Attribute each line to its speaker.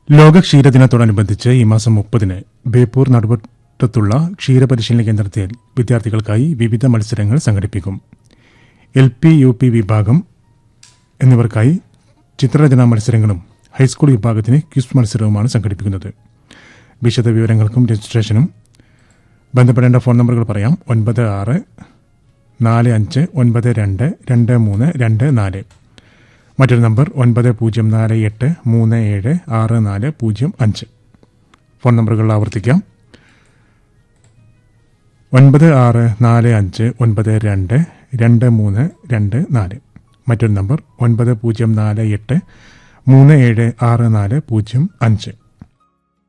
Speaker 1: ലോക ക്ഷീരദിനത്തോടനുബന്ധിച്ച് ഈ മാസം മുപ്പതിന് ബേപ്പൂർ നടുവട്ടത്തുള്ള ക്ഷീരപരിശീലന കേന്ദ്രത്തിൽ വിദ്യാർത്ഥികൾക്കായി വിവിധ മത്സരങ്ങൾ സംഘടിപ്പിക്കും എൽ പി യു പി വിഭാഗം എന്നിവർക്കായി ചിത്രരചനാ മത്സരങ്ങളും ഹൈസ്കൂൾ വിഭാഗത്തിന് ക്വിസ് മത്സരവുമാണ് സംഘടിപ്പിക്കുന്നത് വിശദ വിവരങ്ങൾക്കും രജിസ്ട്രേഷനും ബന്ധപ്പെടേണ്ട ഫോൺ നമ്പറുകൾ പറയാം ഒൻപത് ആറ് നാല് അഞ്ച് ഒൻപത് രണ്ട് രണ്ട് മൂന്ന് രണ്ട് നാല് മറ്റൊരു നമ്പർ ഒൻപത് പൂജ്യം നാല് എട്ട് മൂന്ന് ഏഴ് ആറ് നാല് പൂജ്യം അഞ്ച് ഫോൺ നമ്പറുകൾ ആവർത്തിക്കാം ഒൻപത് ആറ് നാല് അഞ്ച് ഒൻപത് രണ്ട് രണ്ട് മൂന്ന് രണ്ട് നാല് മറ്റൊരു നമ്പർ ഒൻപത് പൂജ്യം നാല് എട്ട് മൂന്ന് ഏഴ് ആറ് നാല് പൂജ്യം അഞ്ച്